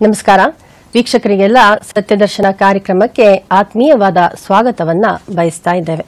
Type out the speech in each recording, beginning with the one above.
ನಮಸ್ಕಾರ ವೀಕ್ಷಕರಿಗೆಲ್ಲ ಸತ್ಯದರ್ಶನ ಕಾರ್ಯಕ್ರಮಕ್ಕೆ ಆತ್ಮೀಯವಾದ ಸ್ವಾಗತವನ್ನ ಬಯಸ್ತಾ ಇದ್ದೇವೆ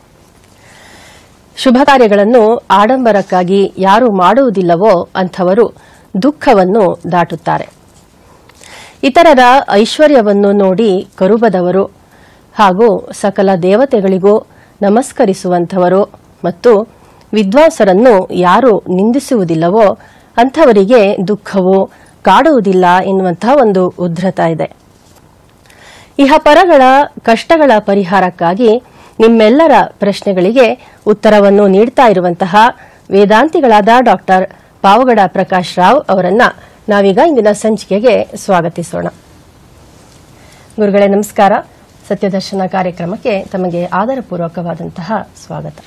ಶುಭ ಕಾರ್ಯಗಳನ್ನು ಆಡಂಬರಕ್ಕಾಗಿ ಯಾರು ಮಾಡುವುದಿಲ್ಲವೋ ಅಂಥವರು ದುಃಖವನ್ನು ದಾಟುತ್ತಾರೆ ಇತರರ ಐಶ್ವರ್ಯವನ್ನು ನೋಡಿ ಕರುಬದವರು ಹಾಗೂ ಸಕಲ ದೇವತೆಗಳಿಗೂ ನಮಸ್ಕರಿಸುವಂಥವರು ಮತ್ತು ವಿದ್ವಾಂಸರನ್ನು ಯಾರು ನಿಂದಿಸುವುದಿಲ್ಲವೋ ಅಂಥವರಿಗೆ ದುಃಖವು ಕಾಡುವುದಿಲ್ಲ ಎನ್ನುವಂತಹ ಒಂದು ಉದ್ಧತ ಇದೆ ಇಹಪರಗಳ ಕಷ್ಟಗಳ ಪರಿಹಾರಕ್ಕಾಗಿ ನಿಮ್ಮೆಲ್ಲರ ಪ್ರಶ್ನೆಗಳಿಗೆ ಉತ್ತರವನ್ನು ನೀಡ್ತಾ ಇರುವಂತಹ ವೇದಾಂತಿಗಳಾದ ಡಾಕ್ಟರ್ ಪಾವಗಡ ಪ್ರಕಾಶ್ ರಾವ್ ಅವರನ್ನ ನಾವೀಗ ಇಂದಿನ ಸಂಚಿಕೆಗೆ ಸ್ವಾಗತಿಸೋಣ ಗುರುಗಳೇ ನಮಸ್ಕಾರ ಸತ್ಯದರ್ಶನ ಕಾರ್ಯಕ್ರಮಕ್ಕೆ ತಮಗೆ ಆದರಪೂರ್ವಕವಾದಂತಹ ಸ್ವಾಗತ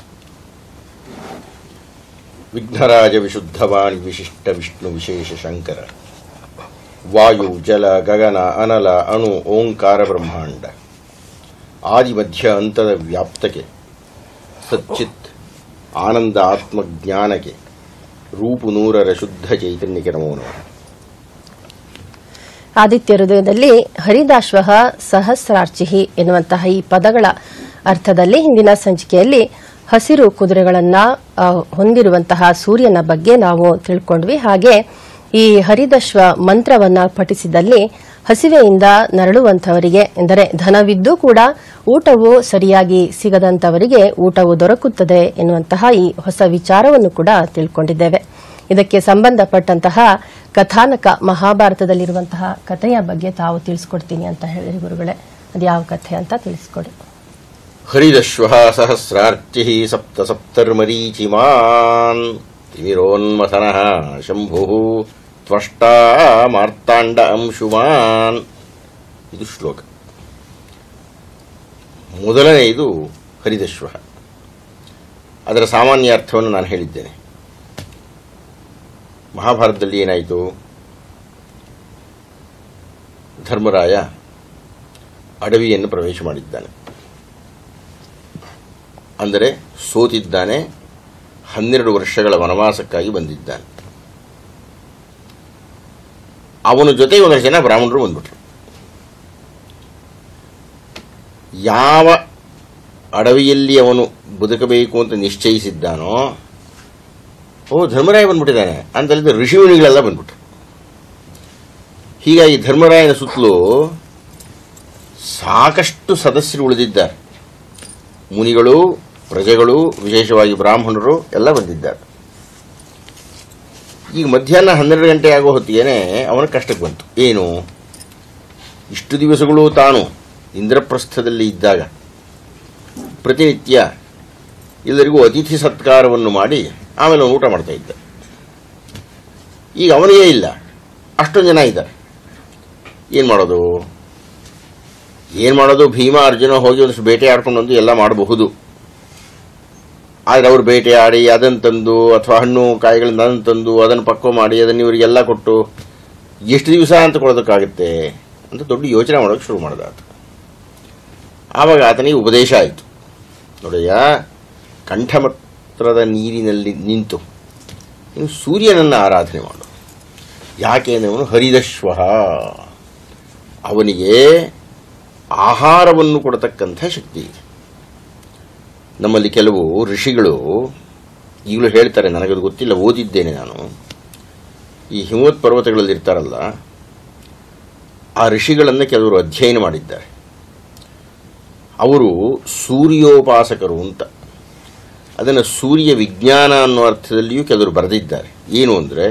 ವಿಘ್ನರಾಜ ವಿಶುದ್ಧವಾಣಿ ವಿಶಿಷ್ಟ ವಿಷ್ಣು ವಿಶೇಷ ಶಂಕರ ವಾಯು ಜಲ ಗಗನ ಅನಲ ಅಣು ಓಂಕಾರ ಬ್ರಹ್ಮಾಂಡ ಆದಿ ಮಧ್ಯ ಅಂತದ ವ್ಯಾಪ್ತಕ್ಕೆ ಸಚ್ಚಿತ್ ಆನಂದ ಆತ್ಮಜ್ಞಾನಕ್ಕೆ ರೂಪು ನೂರರ ಶುದ್ಧ ಚೈತನ್ಯಕ್ಕೆ ನಮೋ ನಮಃ ಆದಿತ್ಯ ಹೃದಯದಲ್ಲಿ ಹರಿದಾಶ್ವ ಸಹಸ್ರಾರ್ಚಿಹಿ ಎನ್ನುವಂತಹ ಈ ಪದಗಳ ಅರ್ಥದಲ್ಲಿ ಹಿಂದಿನ ಸಂಚಿಕೆಯಲ್ಲಿ ಹಸಿರು ಕುದುರೆಗಳನ್ನ ಆ, ಹೊಂದಿರುವಂತಹ ಸೂರ್ಯನ ಬಗ್ಗೆ ನಾವು ತಿಳ್ಕೊಂಡ್ವಿ ಹಾಗೆ ಈ ಹರಿದಶ್ವ ಮಂತ್ರವನ್ನ ಪಠಿಸಿದಲ್ಲಿ ಹಸಿವೆಯಿಂದ ನರಳುವಂತವರಿಗೆ ಎಂದರೆ ಧನವಿದ್ದು ಕೂಡ ಊಟವು ಸರಿಯಾಗಿ ಸಿಗದಂತವರಿಗೆ ಊಟವು ದೊರಕುತ್ತದೆ ಎನ್ನುವಂತಹ ಈ ಹೊಸ ವಿಚಾರವನ್ನು ಕೂಡ ತಿಳ್ಕೊಂಡಿದ್ದೇವೆ ಇದಕ್ಕೆ ಸಂಬಂಧಪಟ್ಟಂತಹ ಕಥಾನಕ ಮಹಾಭಾರತದಲ್ಲಿರುವಂತಹ ಕಥೆಯ ಬಗ್ಗೆ ತಾವು ತಿಳಿಸ್ಕೊಡ್ತೀನಿ ಅಂತ ಹೇಳಿರಿ ಗುರುಗಳೇ ಅದು ಯಾವ ಕಥೆ ಅಂತ ತಿಳಿಸ್ಕೊಡಿ ಹರಿದಶ್ವ ಸಹಸ್ರಾರ್ಚಿ ಸಪ್ತ ಸಪ್ತರ್ಮರೀಚಿಮಾನ್ ತಿಮಿರೋನ್ಮಥನಃ ಶಂಭು ತ್ವಷ್ಟಾ ಮಾರ್ತಾಂಡ ಅಂಶುಮಾನ್ ಇದು ಶ್ಲೋಕ ಮೊದಲನೆಯದು ಹರಿದಶ್ವ ಅದರ ಸಾಮಾನ್ಯ ಅರ್ಥವನ್ನು ನಾನು ಹೇಳಿದ್ದೇನೆ ಮಹಾಭಾರತದಲ್ಲಿ ಏನಾಯಿತು ಧರ್ಮರಾಯ ಅಡವಿಯನ್ನು ಪ್ರವೇಶ ಮಾಡಿದ್ದಾನೆ ಅಂದರೆ ಸೋತಿದ್ದಾನೆ ಹನ್ನೆರಡು ವರ್ಷಗಳ ವನವಾಸಕ್ಕಾಗಿ ಬಂದಿದ್ದಾನೆ ಅವನ ಜೊತೆ ಒಂದಷ್ಟು ಜನ ಬ್ರಾಹ್ಮಣರು ಬಂದ್ಬಿಟ್ರು ಯಾವ ಅಡವಿಯಲ್ಲಿ ಅವನು ಬದುಕಬೇಕು ಅಂತ ನಿಶ್ಚಯಿಸಿದ್ದಾನೋ ಓ ಧರ್ಮರಾಯ ಬಂದ್ಬಿಟ್ಟಿದ್ದಾನೆ ಅಂತಲ್ಲಿದ್ದ ಋಷಿಮುನಿಗಳೆಲ್ಲ ಬಂದ್ಬಿಟ್ರು ಹೀಗಾಗಿ ಧರ್ಮರಾಯನ ಸುತ್ತಲೂ ಸಾಕಷ್ಟು ಸದಸ್ಯರು ಉಳಿದಿದ್ದಾರೆ ಮುನಿಗಳು ಪ್ರಜೆಗಳು ವಿಶೇಷವಾಗಿ ಬ್ರಾಹ್ಮಣರು ಎಲ್ಲ ಬಂದಿದ್ದಾರೆ ಈಗ ಮಧ್ಯಾಹ್ನ ಹನ್ನೆರಡು ಗಂಟೆ ಆಗೋ ಹೊತ್ತಿಗೆನೆ ಅವನ ಕಷ್ಟಕ್ಕೆ ಬಂತು ಏನು ಇಷ್ಟು ದಿವಸಗಳು ತಾನು ಇಂದ್ರಪ್ರಸ್ಥದಲ್ಲಿ ಇದ್ದಾಗ ಪ್ರತಿನಿತ್ಯ ಎಲ್ಲರಿಗೂ ಅತಿಥಿ ಸತ್ಕಾರವನ್ನು ಮಾಡಿ ಆಮೇಲೆ ಅವನು ಊಟ ಮಾಡ್ತಾ ಇದ್ದ ಈಗ ಅವನಿಗೇ ಇಲ್ಲ ಅಷ್ಟೊಂದು ಜನ ಇದ್ದಾರೆ ಏನು ಮಾಡೋದು ಏನು ಮಾಡೋದು ಭೀಮ ಅರ್ಜುನ ಹೋಗಿ ಒಂದಷ್ಟು ಬೇಟೆ ಆಡ್ಕೊಂಡು ಬಂದು ಎಲ್ಲ ಮಾಡಬಹುದು ಆದರೆ ಅವರು ಬೇಟೆ ಆಡಿ ಅದನ್ನು ತಂದು ಅಥವಾ ಹಣ್ಣು ಕಾಯಿಗಳನ್ನ ಅದನ್ನು ತಂದು ಅದನ್ನು ಪಕ್ವ ಮಾಡಿ ಅದನ್ನು ಇವರಿಗೆಲ್ಲ ಕೊಟ್ಟು ಎಷ್ಟು ದಿವಸ ಅಂತ ಕೊಡೋದಕ್ಕಾಗುತ್ತೆ ಅಂತ ದೊಡ್ಡ ಯೋಚನೆ ಮಾಡೋಕ್ಕೆ ಶುರು ಮಾಡಿದ ಆತ ಆವಾಗ ಆತನಿಗೆ ಉಪದೇಶ ಆಯಿತು ನೋಡಯ್ಯ ಕಂಠಮತ್ರದ ನೀರಿನಲ್ಲಿ ನಿಂತು ನೀನು ಸೂರ್ಯನನ್ನು ಆರಾಧನೆ ಮಾಡು ಯಾಕೆ ಅಂದರೆ ಅವನು ಹರಿದಶ್ವ ಅವನಿಗೆ ಆಹಾರವನ್ನು ಕೊಡತಕ್ಕಂಥ ಶಕ್ತಿ ಇದೆ ನಮ್ಮಲ್ಲಿ ಕೆಲವು ಋಷಿಗಳು ಈಗಲೂ ಹೇಳ್ತಾರೆ ನನಗದು ಗೊತ್ತಿಲ್ಲ ಓದಿದ್ದೇನೆ ನಾನು ಈ ಹಿಮವತ್ ಪರ್ವತಗಳಲ್ಲಿ ಇರ್ತಾರಲ್ಲ ಆ ಋಷಿಗಳನ್ನು ಕೆಲವರು ಅಧ್ಯಯನ ಮಾಡಿದ್ದಾರೆ ಅವರು ಸೂರ್ಯೋಪಾಸಕರು ಅಂತ ಅದನ್ನು ಸೂರ್ಯ ವಿಜ್ಞಾನ ಅನ್ನೋ ಅರ್ಥದಲ್ಲಿಯೂ ಕೆಲವರು ಬರೆದಿದ್ದಾರೆ ಏನು ಅಂದರೆ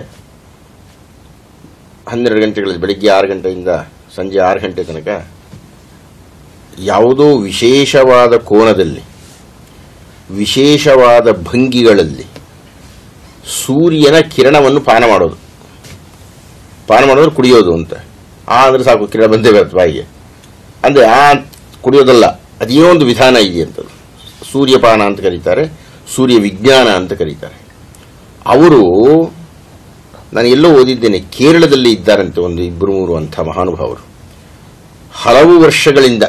ಹನ್ನೆರಡು ಗಂಟೆಗಳಲ್ಲಿ ಬೆಳಿಗ್ಗೆ ಆರು ಗಂಟೆಯಿಂದ ಸಂಜೆ ಆರು ಗಂಟೆ ತನಕ ಯಾವುದೋ ವಿಶೇಷವಾದ ಕೋನದಲ್ಲಿ ವಿಶೇಷವಾದ ಭಂಗಿಗಳಲ್ಲಿ ಸೂರ್ಯನ ಕಿರಣವನ್ನು ಪಾನ ಮಾಡೋದು ಪಾನ ಮಾಡೋದ್ರೆ ಕುಡಿಯೋದು ಅಂತ ಆ ಅಂದರೆ ಸಾಕು ಕಿರಣ ಬಂದೇ ಬರುತ್ತೆ ಬಾಯಿಗೆ ಅಂದರೆ ಆ ಕುಡಿಯೋದಲ್ಲ ಅದೇನೋ ಒಂದು ವಿಧಾನ ಇದೆ ಅಂತದ್ದು ಸೂರ್ಯಪಾನ ಅಂತ ಕರೀತಾರೆ ಸೂರ್ಯ ವಿಜ್ಞಾನ ಅಂತ ಕರೀತಾರೆ ಅವರು ನಾನು ಎಲ್ಲೋ ಓದಿದ್ದೇನೆ ಕೇರಳದಲ್ಲಿ ಇದ್ದಾರಂತೆ ಒಂದು ಇಬ್ಬರು ಮೂರು ಅಂಥ ಮಹಾನುಭಾವರು ಹಲವು ವರ್ಷಗಳಿಂದ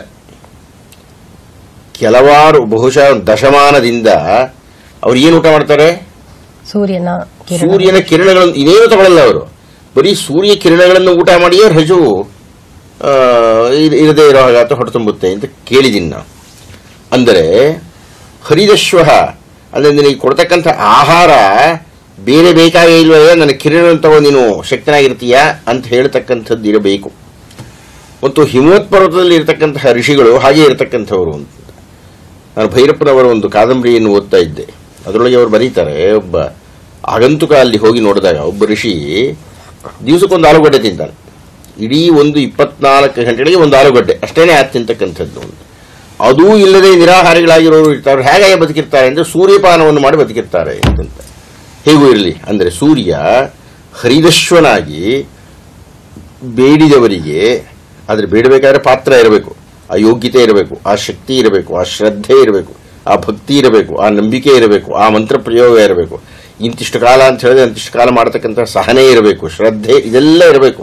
ಕೆಲವಾರು ಬಹುಶಃ ದಶಮಾನದಿಂದ ಅವ್ರು ಏನು ಊಟ ಮಾಡ್ತಾರೆ ಸೂರ್ಯನ ಕಿರಣ ಸೂರ್ಯನ ಕಿರಣಗಳನ್ನು ಇನ್ನೇನು ತಗೊಳ್ಳಲ್ಲ ಅವರು ಬರೀ ಸೂರ್ಯ ಕಿರಣಗಳನ್ನು ಊಟ ಮಾಡಿಯೇ ಹಜು ಆ, ಇರ್- ಇರದೇ ಇರೋ ಹಾಗಾತ ಹೊಟ್ಟೆ ತುಂಬುತ್ತೆ ಅಂತ ಕೇಳಿದ್ದೀನಿ ನಾನು ಅಂದರೆ ಹರಿದಶ್ವ ಅಂದರೆ ನಿನಗೆ ಕೊಡ್ತಕ್ಕಂಥ ಆಹಾರ ಬೇರೆ ಬೇಕಾಗೇ ಇಲ್ವೇ ನನ್ನ ಕಿರಣ ತಗೋ ನೀನು ಶಕ್ತನಾಗಿರ್ತೀಯಾ ಅಂತ ಹೇಳ್ತಕ್ಕಂಥದ್ದು ಇರಬೇಕು ಮತ್ತು ಹಿಮವತ್ ಪರ್ವತದಲ್ಲಿ ಇರತಕ್ಕಂತಹ ಋಷಿಗಳು ಹಾಗೆ ಇರತಕ್ಕಂಥವರು ಅಂತ ನಾನು ಭೈರಪ್ಪನವರ ಒಂದು ಕಾದಂಬರಿಯನ್ನು ಓದ್ತಾ ಇದ್ದೆ ಅದರೊಳಗೆ ಅವರು ಬರೀತಾರೆ ಒಬ್ಬ ಆಗಂತುಕ ಅಲ್ಲಿ ಹೋಗಿ ನೋಡಿದಾಗ ಒಬ್ಬ ಋಷಿ ದಿವಸಕ್ಕೊಂದು ಆಲೂಗಡ್ಡೆ ತಿಂತಾನೆ ಇಡೀ ಒಂದು ಇಪ್ಪತ್ನಾಲ್ಕು ಗಂಟೆಗಳಿಗೆ ಒಂದು ಆಲೂಗಡ್ಡೆ ಅಷ್ಟೇನೆ ಆದ್ ತಿಂತಕ್ಕಂಥದ್ದು ಒಂದು ಅದೂ ಇಲ್ಲದೆ ನಿರಾಹಾರಿಗಳಾಗಿರೋರು ಇರ್ತಾರೆ ಹೇಗೆ ಬದುಕಿರ್ತಾರೆ ಅಂದರೆ ಸೂರ್ಯಪಾನವನ್ನು ಮಾಡಿ ಬದುಕಿರ್ತಾರೆ ಅಂತ ಹೇಗೂ ಇರಲಿ ಅಂದರೆ ಸೂರ್ಯ ಹರಿದಶ್ವನಾಗಿ ಬೇಡಿದವರಿಗೆ ಆದರೆ ಬೇಡಬೇಕಾದ್ರೆ ಪಾತ್ರ ಇರಬೇಕು ಆ ಯೋಗ್ಯತೆ ಇರಬೇಕು ಆ ಶಕ್ತಿ ಇರಬೇಕು ಆ ಶ್ರದ್ಧೆ ಇರಬೇಕು ಆ ಭಕ್ತಿ ಇರಬೇಕು ಆ ನಂಬಿಕೆ ಇರಬೇಕು ಆ ಮಂತ್ರ ಪ್ರಯೋಗ ಇರಬೇಕು ಇಂತಿಷ್ಟು ಕಾಲ ಅಂತ ಹೇಳಿದ್ರೆ ಅಂತಿಷ್ಟು ಕಾಲ ಮಾಡತಕ್ಕಂಥ ಸಹನೆ ಇರಬೇಕು ಶ್ರದ್ಧೆ ಇದೆಲ್ಲ ಇರಬೇಕು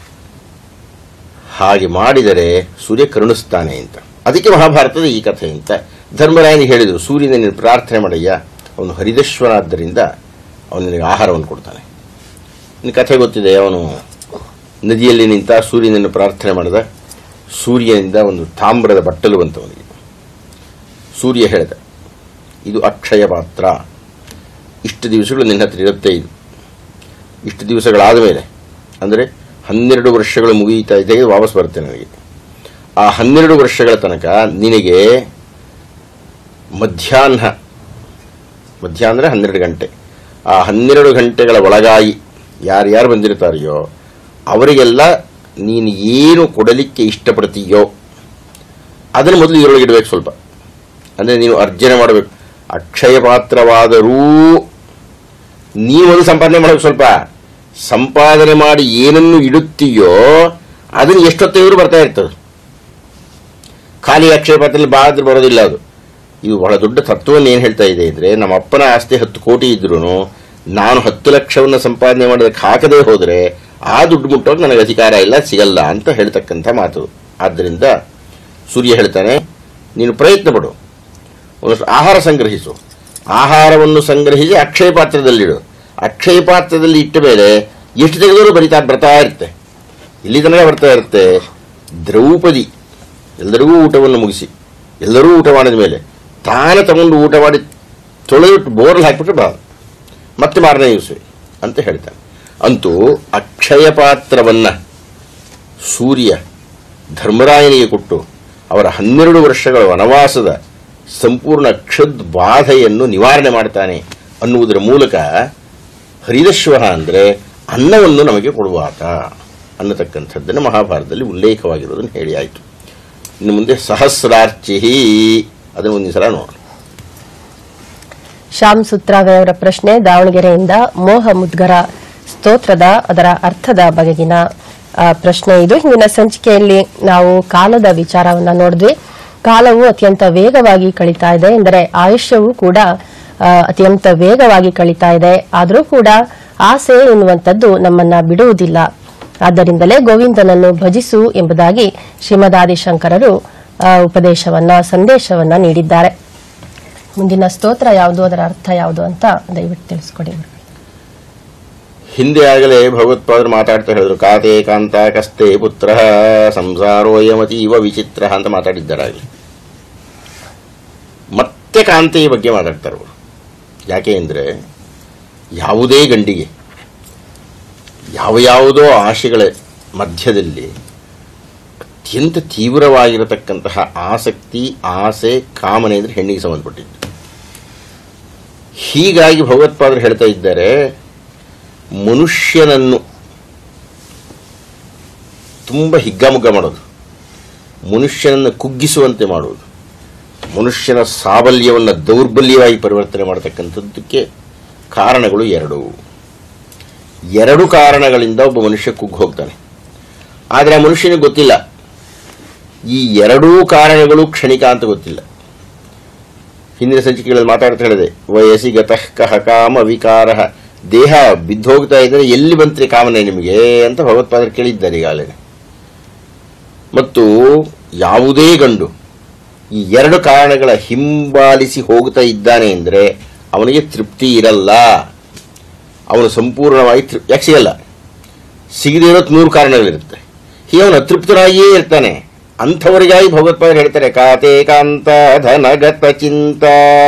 ಹಾಗೆ ಮಾಡಿದರೆ ಸೂರ್ಯ ಕರುಣಿಸ್ತಾನೆ ಅಂತ ಅದಕ್ಕೆ ಮಹಾಭಾರತದ ಈ ಕಥೆ ಅಂತ ಧರ್ಮರಾಯನಿಗೆ ಹೇಳಿದರು ಸೂರ್ಯನ ನೀನು ಪ್ರಾರ್ಥನೆ ಮಾಡಯ್ಯ ಅವನು ಹರಿದಶ್ವನಾದ್ದರಿಂದ ಅವನು ನಿನಗೆ ಆಹಾರವನ್ನು ಕೊಡ್ತಾನೆ ನಿನ್ನ ಕಥೆ ಗೊತ್ತಿದೆ ಅವನು ನದಿಯಲ್ಲಿ ನಿಂತ ಸೂರ್ಯನನ್ನು ಪ್ರಾರ್ಥನೆ ಮಾಡಿದ ಸೂರ್ಯನಿಂದ ಒಂದು ತಾಮ್ರದ ಬಟ್ಟಲು ಬಂತು ಅವನಿಗೆ ಸೂರ್ಯ ಹೇಳಿದ ಇದು ಅಕ್ಷಯ ಪಾತ್ರ ಇಷ್ಟು ದಿವಸಗಳು ನಿನ್ನ ಹತ್ರ ಇರುತ್ತೆ ಇದು ಇಷ್ಟು ದಿವಸಗಳಾದ ಮೇಲೆ ಅಂದರೆ ಹನ್ನೆರಡು ವರ್ಷಗಳು ಮುಗಿಯುತ್ತಾ ಇದ್ದಾಗ ವಾಪಸ್ ಬರುತ್ತೆ ನನಗೆ ಆ ಹನ್ನೆರಡು ವರ್ಷಗಳ ತನಕ ನಿನಗೆ ಮಧ್ಯಾಹ್ನ ಮಧ್ಯಾಹ್ನ ಅಂದರೆ ಹನ್ನೆರಡು ಗಂಟೆ ಆ ಹನ್ನೆರಡು ಗಂಟೆಗಳ ಒಳಗಾಗಿ ಯಾರ್ಯಾರು ಬಂದಿರ್ತಾರೆಯೋ ಅವರಿಗೆಲ್ಲ ನೀನು ಏನು ಕೊಡಲಿಕ್ಕೆ ಇಷ್ಟಪಡ್ತೀಯೋ ಅದನ್ನು ಮೊದಲು ಇದರೊಳಗೆ ಇಡಬೇಕು ಸ್ವಲ್ಪ ಅಂದರೆ ನೀನು ಅರ್ಜನೆ ಮಾಡಬೇಕು ಅಕ್ಷಯ ಪಾತ್ರವಾದರೂ ನೀವು ಅದು ಸಂಪಾದನೆ ಮಾಡಬೇಕು ಸ್ವಲ್ಪ ಸಂಪಾದನೆ ಮಾಡಿ ಏನನ್ನು ಇಡುತ್ತೀಯೋ ಅದನ್ನು ಎಷ್ಟೊತ್ತಿದ್ರು ಬರ್ತಾ ಇರ್ತದೆ ಖಾಲಿ ಅಕ್ಷಯ ಪಾತ್ರದಲ್ಲಿ ಬಾದ್ರೆ ಬರೋದಿಲ್ಲ ಅದು ಇದು ಬಹಳ ದೊಡ್ಡ ತತ್ವವನ್ನು ಏನು ಹೇಳ್ತಾ ಇದೆ ಅಂದರೆ ನಮ್ಮ ಅಪ್ಪನ ಆಸ್ತಿ ಹತ್ತು ಕೋಟಿ ಇದ್ರೂ ನಾನು ಹತ್ತು ಲಕ್ಷವನ್ನು ಸಂಪಾದನೆ ಮಾಡೋದಕ್ಕೆ ಹಾಕದೇ ಹೋದರೆ ಆ ದುಡ್ಡು ಮುಟ್ಟೋಕೆ ನನಗೆ ಅಧಿಕಾರ ಇಲ್ಲ ಸಿಗಲ್ಲ ಅಂತ ಹೇಳ್ತಕ್ಕಂಥ ಮಾತು ಆದ್ದರಿಂದ ಸೂರ್ಯ ಹೇಳ್ತಾನೆ ನೀನು ಪ್ರಯತ್ನ ಪಡು ಒಂದಷ್ಟು ಆಹಾರ ಸಂಗ್ರಹಿಸು ಆಹಾರವನ್ನು ಸಂಗ್ರಹಿಸಿ ಅಕ್ಷಯ ಪಾತ್ರದಲ್ಲಿಡು ಅಕ್ಷಯ ಪಾತ್ರದಲ್ಲಿ ಇಟ್ಟ ಮೇಲೆ ಎಷ್ಟು ತೆಗೆದರೂ ಬರಿತಾ ಬರ್ತಾ ಇರುತ್ತೆ ಇಲ್ಲಿ ತನಕ ಬರ್ತಾ ಇರುತ್ತೆ ದ್ರೌಪದಿ ಎಲ್ಲರಿಗೂ ಊಟವನ್ನು ಮುಗಿಸಿ ಎಲ್ಲರೂ ಊಟ ಮಾಡಿದ ಮೇಲೆ ತಾನೇ ತಗೊಂಡು ಊಟ ಮಾಡಿ ತೊಳೆದಿಟ್ಟು ಬೋರ್ಲ್ ಹಾಕಿಬಿಟ್ರೆ ಬಾ ಮತ್ತೆ ಮಾರನೇ ದಿವಸ ಅಂತ ಹೇಳ್ತಾನೆ ಅಂತೂ ಅಕ್ಷಯ ಪಾತ್ರವನ್ನು ಸೂರ್ಯ ಧರ್ಮರಾಯನಿಗೆ ಕೊಟ್ಟು ಅವರ ಹನ್ನೆರಡು ವರ್ಷಗಳ ವನವಾಸದ ಸಂಪೂರ್ಣ ಕ್ಷುದ್ ಬಾಧೆಯನ್ನು ನಿವಾರಣೆ ಮಾಡ್ತಾನೆ ಅನ್ನುವುದರ ಮೂಲಕ ಹರಿದಶ್ವ ಅಂದರೆ ಅನ್ನವನ್ನು ನಮಗೆ ಕೊಡುವಾತ ಅನ್ನತಕ್ಕಂಥದ್ದನ್ನು ಮಹಾಭಾರತದಲ್ಲಿ ಉಲ್ಲೇಖವಾಗಿರೋದನ್ನು ಹೇಳಿ ಆಯಿತು ಇನ್ನು ಮುಂದೆ ಸಹಸ್ರಾರ್ಚಿ ಅದನ್ನು ಒಂದಿನ ಸಲ ನೋಡೋಣ ಶ್ಯಾಮ್ ಸುತ್ರಾವೆ ಅವರ ಪ್ರಶ್ನೆ ದಾವಣಗೆರೆಯಿಂದ ಮೋಹ ಮುದ್ಗರ ಸ್ತೋತ್ರದ ಅದರ ಅರ್ಥದ ಬಗೆಗಿನ ಆ, ಪ್ರಶ್ನೆ ಇದು ಹಿಂದಿನ ಸಂಚಿಕೆಯಲ್ಲಿ ನಾವು ಕಾಲದ ವಿಚಾರವನ್ನ ನೋಡಿದ್ವಿ ಕಾಲವು ಅತ್ಯಂತ ವೇಗವಾಗಿ ಕಳೀತಾ ಇದೆ ಎಂದರೆ ಆಯುಷ್ಯವು ಕೂಡ ಆ, ಅತ್ಯಂತ ವೇಗವಾಗಿ ಕಳೀತಾ ಇದೆ ಆದರೂ ಕೂಡ ಆಸೆ ಎನ್ನುವಂಥದ್ದು ನಮ್ಮನ್ನ ಬಿಡುವುದಿಲ್ಲ ಆದ್ದರಿಂದಲೇ ಗೋವಿಂದನನ್ನು ಭಜಿಸು ಎಂಬುದಾಗಿ ಶ್ರೀಮದಾದಿಶಂಕರರು ಆ, ಉಪದೇಶವನ್ನ ಸಂದೇಶವನ್ನ ನೀಡಿದ್ದಾರೆ ಮುಂದಿನ ಸ್ತೋತ್ರ ಯಾವುದು ಅದರ ಅರ್ಥ ಯಾವುದು ಅಂತ ದಯವಿಟ್ಟು ತಿಳಿಸ್ಕೊಡಿ ಹಿಂದೆ ಆಗಲೇ ಭಗವತ್ಪಾದರು ಮಾತಾಡ್ತಾ ಹೇಳಿದ್ರು ಕಾತೆ ಕಾಂತ ಕಸ್ತೆ ಪುತ್ರ ಸಂಸಾರೋಯಮತೀವ ವಿಚಿತ್ರ ಅಂತ ಮಾತಾಡಿದ್ದಾರೆ ಆಗಲಿ ಮತ್ತೆ ಕಾಂತೆಯ ಬಗ್ಗೆ ಮಾತಾಡ್ತಾರೆ ಅವರು ಯಾಕೆ ಅಂದರೆ ಯಾವುದೇ ಗಂಡಿಗೆ ಯಾವ ಯಾವುದೋ ಆಶೆಗಳ ಮಧ್ಯದಲ್ಲಿ ಅತ್ಯಂತ ತೀವ್ರವಾಗಿರತಕ್ಕಂತಹ ಆಸಕ್ತಿ ಆಸೆ ಕಾಮನೆ ಅಂದರೆ ಹೆಣ್ಣಿಗೆ ಸಂಬಂಧಪಟ್ಟಿದ್ದು ಹೀಗಾಗಿ ಭಗವತ್ಪಾದರು ಹೇಳ್ತಾ ಇದ್ದಾರೆ ಮನುಷ್ಯನನ್ನು ತುಂಬ ಹಿಗ್ಗಾಮುಗ್ಗ ಮಾಡೋದು ಮನುಷ್ಯನನ್ನು ಕುಗ್ಗಿಸುವಂತೆ ಮಾಡುವುದು ಮನುಷ್ಯನ ಸಾಬಲ್ಯವನ್ನು ದೌರ್ಬಲ್ಯವಾಗಿ ಪರಿವರ್ತನೆ ಮಾಡತಕ್ಕಂಥದ್ದಕ್ಕೆ ಕಾರಣಗಳು ಎರಡು ಎರಡು ಕಾರಣಗಳಿಂದ ಒಬ್ಬ ಮನುಷ್ಯ ಕುಗ್ಗಿ ಹೋಗ್ತಾನೆ ಆದರೆ ಆ ಮನುಷ್ಯನಿಗೆ ಗೊತ್ತಿಲ್ಲ ಈ ಎರಡೂ ಕಾರಣಗಳು ಕ್ಷಣಿಕ ಅಂತ ಗೊತ್ತಿಲ್ಲ ಹಿಂದಿನ ಸಂಚಿಕೆಗಳಲ್ಲಿ ಮಾತಾಡ್ತಾ ಹೇಳಿದೆ ವಯಸ್ಸಿ ಗತಃ ಕಹ ಕಾಮ ವಿಕಾರ ದೇಹ ಬಿದ್ದೋಗ್ತಾ ಇದ್ದರೆ ಎಲ್ಲಿ ಬಂತ್ರಿ ಕಾಮನೆ ನಿಮಗೆ ಅಂತ ಭಗವತ್ಪಾದರು ಕೇಳಿದ್ದಾರೆ ಈಗಾಗಲೇ ಮತ್ತು ಯಾವುದೇ ಗಂಡು ಈ ಎರಡು ಕಾರಣಗಳ ಹಿಂಬಾಲಿಸಿ ಹೋಗ್ತಾ ಇದ್ದಾನೆ ಅಂದರೆ ಅವನಿಗೆ ತೃಪ್ತಿ ಇರಲ್ಲ ಅವನು ಸಂಪೂರ್ಣವಾಗಿ ತೃಪ್ ಯಾಕೆ ಸಿಗಲ್ಲ ಸಿಗದೇ ಇರೋತ್ ನೂರು ಕಾರಣಗಳಿರುತ್ತೆ ಹೀಗೆ ಅವನು ಅತೃಪ್ತರಾಗಿಯೇ ಇರ್ತಾನೆ ಅಂಥವರಿಗಾಗಿ ಭಗವತ್ಪಾದರು ಹೇಳ್ತಾರೆ ಕಾತೆ ಕಾಂತ ಧನಗತ ಚಿಂತ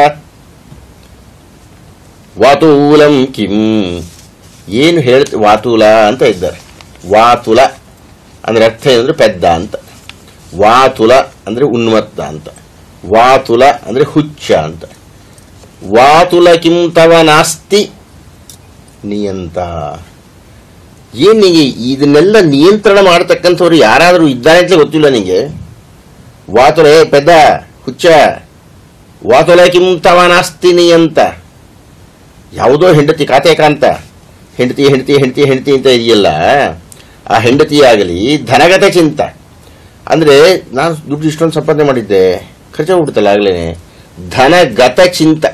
ವಾತೂಲಂ ಕಿಂ ಏನು ಹೇಳ್ತ ವಾತೂಲ ಅಂತ ಇದ್ದಾರೆ ವಾತುಲ ಅಂದ್ರೆ ಅರ್ಥ ಏನಂದ್ರೆ ಪೆದ್ದ ಅಂತ ವಾತುಲ ಅಂದ್ರೆ ಉನ್ಮತ್ತ ಅಂತ ವಾತುಲ ಅಂದ್ರೆ ಹುಚ್ಚ ಅಂತ ವಾತುಲ ಕಿಂ ತವ ನಾಸ್ತಿ ನಿಯಂತ ಏನ್ ನಿಗೆ ಇದನ್ನೆಲ್ಲ ನಿಯಂತ್ರಣ ಮಾಡತಕ್ಕಂಥವ್ರು ಯಾರಾದರೂ ಇದ್ದಾರೆ ಅಂತ ಗೊತ್ತಿಲ್ಲ ನಿಮಗೆ ವಾತುಲ ಏ ಪೆದ್ದ ಹುಚ್ಚ ವಾತುಲ ಕಿಂ ತವ ನಾಸ್ತಿ ನಿಯಂತ ಯಾವುದೋ ಹೆಂಡತಿ ಕಾತೆ ಕಾಂತ ಹೆಂಡತಿ ಹೆಂಡತಿ ಹೆಂಡತಿ ಹೆಂಡತಿ ಅಂತ ಇದೆಯಲ್ಲ ಆ ಹೆಂಡತಿ ಆಗಲಿ ಧನಗತ ಚಿಂತ ಅಂದರೆ ನಾನು ದುಡ್ಡು ಇಷ್ಟೊಂದು ಸಂಪಾದನೆ ಮಾಡಿದ್ದೆ ಖರ್ಚಾಗ್ಬಿಡ್ತಲ್ಲ ಆಗಲೇ ಧನಗತ ಚಿಂತ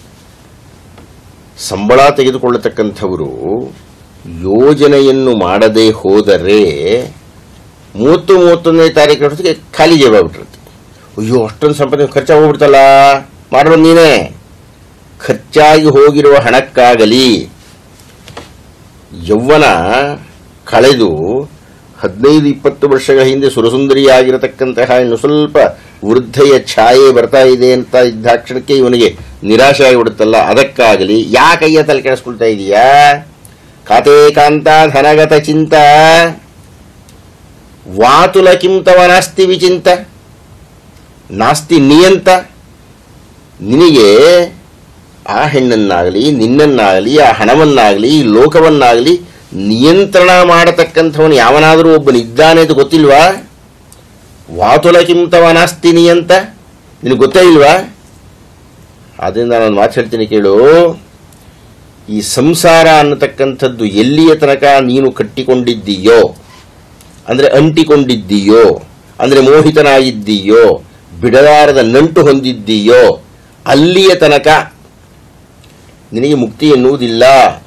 ಸಂಬಳ ತೆಗೆದುಕೊಳ್ಳತಕ್ಕಂಥವರು ಯೋಜನೆಯನ್ನು ಮಾಡದೇ ಹೋದರೆ ಮೂವತ್ತು ಮೂವತ್ತೊಂದನೇ ತಾರೀಕು ಅಷ್ಟೊತ್ತಿಗೆ ಖಾಲಿ ಜೇಬಾಗ್ಬಿಟ್ಟಿರುತ್ತೆ ಅಯ್ಯೋ ಅಷ್ಟೊಂದು ಸಂಪಾದನೆ ಖರ್ಚಾಗೋಗ್ಬಿಡ್ತಲ್ಲ ಮಾಡೋದು ನೀನೇ ಖರ್ಚಾಗಿ ಹೋಗಿರುವ ಹಣಕ್ಕಾಗಲಿ ಯೌವನ ಕಳೆದು ಹದಿನೈದು ಇಪ್ಪತ್ತು ವರ್ಷಗಳ ಹಿಂದೆ ಸುರಸುಂದರಿಯಾಗಿರತಕ್ಕಂತಹ ಇನ್ನು ಸ್ವಲ್ಪ ವೃದ್ಧೆಯ ಛಾಯೆ ಬರ್ತಾ ಇದೆ ಅಂತ ಇದ್ದಾಕ್ಷಣಕ್ಕೆ ಇವನಿಗೆ ನಿರಾಶೆ ಆಗಿಬಿಡುತ್ತಲ್ಲ ಅದಕ್ಕಾಗಲಿ ಯಾಕಯ್ಯ ತಲೆ ಕೆಡಿಸ್ಕೊಳ್ತಾ ಇದೀಯಾ ಖಾತೆ ಕಾಂತ ಧನಗತ ಚಿಂತ ವಾತುಲ ಕಿಂ ತವ ನಾಸ್ತಿ ವಿಚಿಂತ ನಾಸ್ತಿ ನಿಯಂತ ನಿನಗೆ ಆ ಹೆಣ್ಣನ್ನಾಗಲಿ ನಿನ್ನನ್ನಾಗಲಿ ಆ ಹಣವನ್ನಾಗಲಿ ಈ ಲೋಕವನ್ನಾಗಲಿ ನಿಯಂತ್ರಣ ಮಾಡತಕ್ಕಂಥವನು ಯಾವನಾದರೂ ಒಬ್ಬನಿದ್ದಾನೆ ಅಂತ ಗೊತ್ತಿಲ್ವಾ ವಾತುಲ ಕಿಂತವ ನಾಸ್ತಿ ನಿಯಂತ ನಿನಗೆ ಗೊತ್ತೇ ಇಲ್ವಾ ಆದ್ದರಿಂದ ನಾನು ಮಾತು ಹೇಳ್ತೀನಿ ಕೇಳು ಈ ಸಂಸಾರ ಅನ್ನತಕ್ಕಂಥದ್ದು ಎಲ್ಲಿಯ ತನಕ ನೀನು ಕಟ್ಟಿಕೊಂಡಿದ್ದೀಯೋ ಅಂದರೆ ಅಂಟಿಕೊಂಡಿದ್ದೀಯೋ ಅಂದರೆ ಮೋಹಿತನಾಗಿದ್ದೀಯೋ ಬಿಡಲಾರದ ನಂಟು ಹೊಂದಿದ್ದೀಯೋ ಅಲ್ಲಿಯ ತನಕ ನಿನಗೆ ಮುಕ್ತಿ ಎನ್ನುವುದಿಲ್ಲ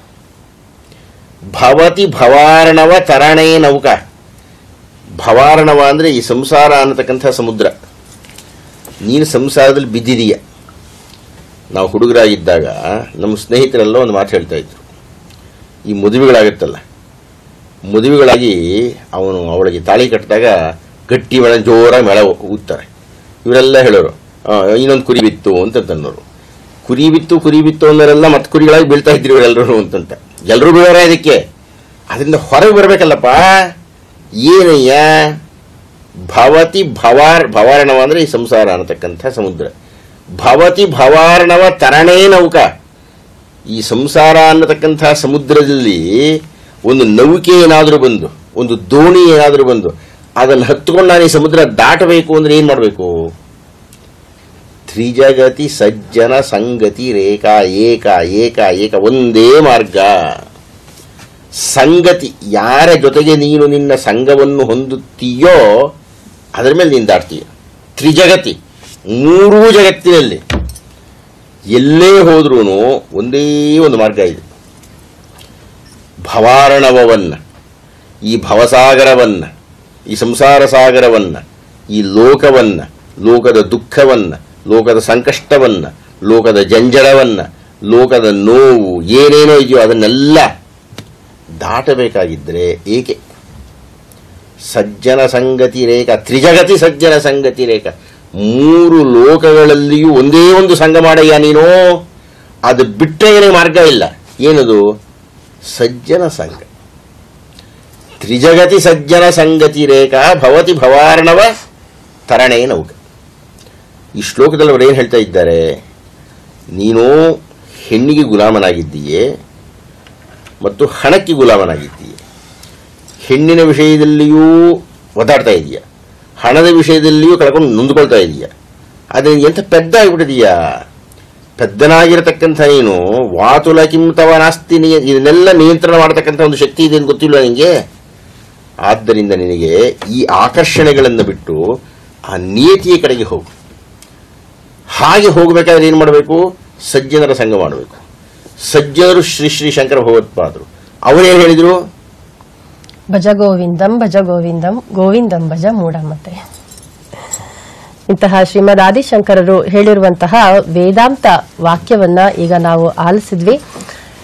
ಭವತಿ ಭವಾರ್ಣವ ತರಣೇ ನೌಕ ಭವಾರ್ಣವ ಅಂದರೆ ಈ ಸಂಸಾರ ಅನ್ನತಕ್ಕಂಥ ಸಮುದ್ರ ನೀನು ಸಂಸಾರದಲ್ಲಿ ಬಿದ್ದಿದೀಯ ನಾವು ಹುಡುಗರಾಗಿದ್ದಾಗ ನಮ್ಮ ಸ್ನೇಹಿತರೆಲ್ಲ ಒಂದು ಮಾತು ಹೇಳ್ತಾ ಇದ್ರು ಈ ಮದುವೆಗಳಾಗುತ್ತಲ್ಲ ಮದುವೆಗಳಾಗಿ ಅವನು ಅವಳಿಗೆ ತಾಳಿ ಕಟ್ಟಿದಾಗ ಗಟ್ಟಿ ಮೇಳ ಜೋರಾಗಿ ಮೇಳ ಊದ್ತಾರೆ ಇವರೆಲ್ಲ ಹೇಳೋರು ಆ, ಇನ್ನೊಂದು ಕುರಿ ಬಿತ್ತು ಅಂತ ಅನ್ನೋರು ಕುರಿ ಬಿತ್ತು ಕುರಿ ಬಿತ್ತು ಅನ್ನೋರೆಲ್ಲ ಮತ್ತೆ ಕುರಿಗಳಾಗಿ ಬೀಳ್ತಾ ಇದ್ರು ಇವರೆಲ್ಲರೂ ಅಂತಂತ ಎಲ್ಲರೂ ಬೀಳೋರೆ ಅದಕ್ಕೆ ಅದರಿಂದ ಹೊರಗೆ ಬರಬೇಕಲ್ಲಪ್ಪ ಏನಯ್ಯ ಭವತಿ ಭವಾರ್ ಭವಾರ್ಣವ ಅಂದರೆ ಈ ಸಂಸಾರ ಅನ್ನತಕ್ಕಂಥ ಸಮುದ್ರ ಭವತಿ ಭವಾರ್ಣವ ತರಣೇ ನೌಕ ಈ ಸಂಸಾರ ಅನ್ನತಕ್ಕಂಥ ಸಮುದ್ರದಲ್ಲಿ ಒಂದು ನೌಕೆ ಏನಾದರೂ ಬಂದು ಒಂದು ದೋಣಿ ಏನಾದರೂ ಬಂದು ಅದನ್ನು ಹತ್ಕೊಂಡು ನಾನು ಈ ಸಮುದ್ರ ದಾಟಬೇಕು ಅಂದ್ರೆ ಏನು ಮಾಡಬೇಕು ತ್ರಿಜಗತಿ ಸಜ್ಜನ ಸಂಗತಿ ರೇಖಾ ಏಕ ಏಕ ಏಕ ಒಂದೇ ಮಾರ್ಗ ಸಂಗತಿ ಯಾರ ಜೊತೆಗೆ ನೀನು ನಿನ್ನ ಸಂಘವನ್ನು ಹೊಂದುತ್ತೀಯೋ ಅದರ ಮೇಲೆ ನೀನು ದಾಟ್ತೀಯ ತ್ರಿಜಗತಿ ಮೂರೂ ಜಗತ್ತಿನಲ್ಲಿ ಎಲ್ಲೇ ಹೋದ್ರೂ ಒಂದೇ ಒಂದು ಮಾರ್ಗ ಇದೆ ಭವಾರಣವವನ್ನು ಈ ಭವಸಾಗರವನ್ನು ಈ ಸಂಸಾರ ಸಾಗರವನ್ನು ಈ ಲೋಕವನ್ನು ಲೋಕದ ದುಃಖವನ್ನು ಲೋಕದ ಸಂಕಷ್ಟವನ್ನು ಲೋಕದ ಜಂಜಡವನ್ನು ಲೋಕದ ನೋವು ಏನೇನೋ ಇದೆಯೋ ಅದನ್ನೆಲ್ಲ ದಾಟಬೇಕಾಗಿದ್ದರೆ ಏಕೆ ಸಜ್ಜನ ಸಂಗತಿ ರೇಖಾ ತ್ರಿಜಗತಿ ಸಜ್ಜನ ಸಂಗತಿ ರೇಖಾ ಮೂರು ಲೋಕಗಳಲ್ಲಿಯೂ ಒಂದೇ ಒಂದು ಸಂಘ ಮಾಡಯ್ಯ ನೀನು ಅದು ಬಿಟ್ಟರೆ ನಿನಗೆ ಮಾರ್ಗ ಇಲ್ಲ ಏನದು ಸಜ್ಜನ ಸಂಘ ತ್ರಿಜಗತಿ ಸಜ್ಜನ ಸಂಗತಿ ರೇಖಾ ಭವತಿ ಭವಾರ್ಣವ ತರಣೇ ನೌಕ ಈ ಶ್ಲೋಕದಲ್ಲಿ ಅವರು ಏನು ಹೇಳ್ತಾ ಇದ್ದಾರೆ ನೀನು ಹೆಣ್ಣಿಗೆ ಗುಲಾಮನಾಗಿದ್ದೀಯೇ ಮತ್ತು ಹಣಕ್ಕೆ ಗುಲಾಮನಾಗಿದ್ದೀಯೆ ಹೆಣ್ಣಿನ ವಿಷಯದಲ್ಲಿಯೂ ಒದ್ದಾಡ್ತಾ ಇದೆಯಾ ಹಣದ ವಿಷಯದಲ್ಲಿಯೂ ಕಳ್ಕೊಂಡು ನೊಂದ್ಕೊಳ್ತಾ ಇದೆಯಾ ಆದರೆ ಎಂಥ ಪೆದ್ದ ಆಗಿಬಿಟ್ಟಿದೀಯಾ ಪೆದ್ದನಾಗಿರತಕ್ಕಂಥ ನೀನು ವಾತುಲ ಕಿಂತವ ನಾಸ್ತಿ ನಿಯ ಇದನ್ನೆಲ್ಲ ನಿಯಂತ್ರಣ ಮಾಡತಕ್ಕಂಥ ಒಂದು ಶಕ್ತಿ ಇದೆ ಅಂತ ಗೊತ್ತಿಲ್ಲ ನಿನಗೆ ಆದ್ದರಿಂದ ನಿನಗೆ ಈ ಆಕರ್ಷಣೆಗಳನ್ನು ಬಿಟ್ಟು ಆ ನಿಯತಿಯ ಕಡೆಗೆ ಹೋಗು ಹಾಗೆ ಹೋಗಬೇಕಾದ್ರೆ ಏನು ಮಾಡಬೇಕು ಸಜ್ಜನರ ಸಂಘ ಮಾಡಬೇಕು ಸಜ್ಜನರು ಶ್ರೀ ಶ್ರೀ ಶಂಕರ ಭಗವತ್ಪಾದರು ಅವರೇನು ಹೇಳಿದರು ಭಜ ಗೋವಿಂದಂ ಭಜ ಗೋವಿಂದಂ ಗೋವಿಂದಂ ಭಜ ಮೂಢಮತೆ ಇಂತಹ ಶ್ರೀಮದ್ ಆದಿಶಂಕರರು ಹೇಳಿರುವಂತಹ ವೇದಾಂತ ವಾಕ್ಯವನ್ನ ಈಗ ನಾವು ಆಲಿಸಿದ್ವಿ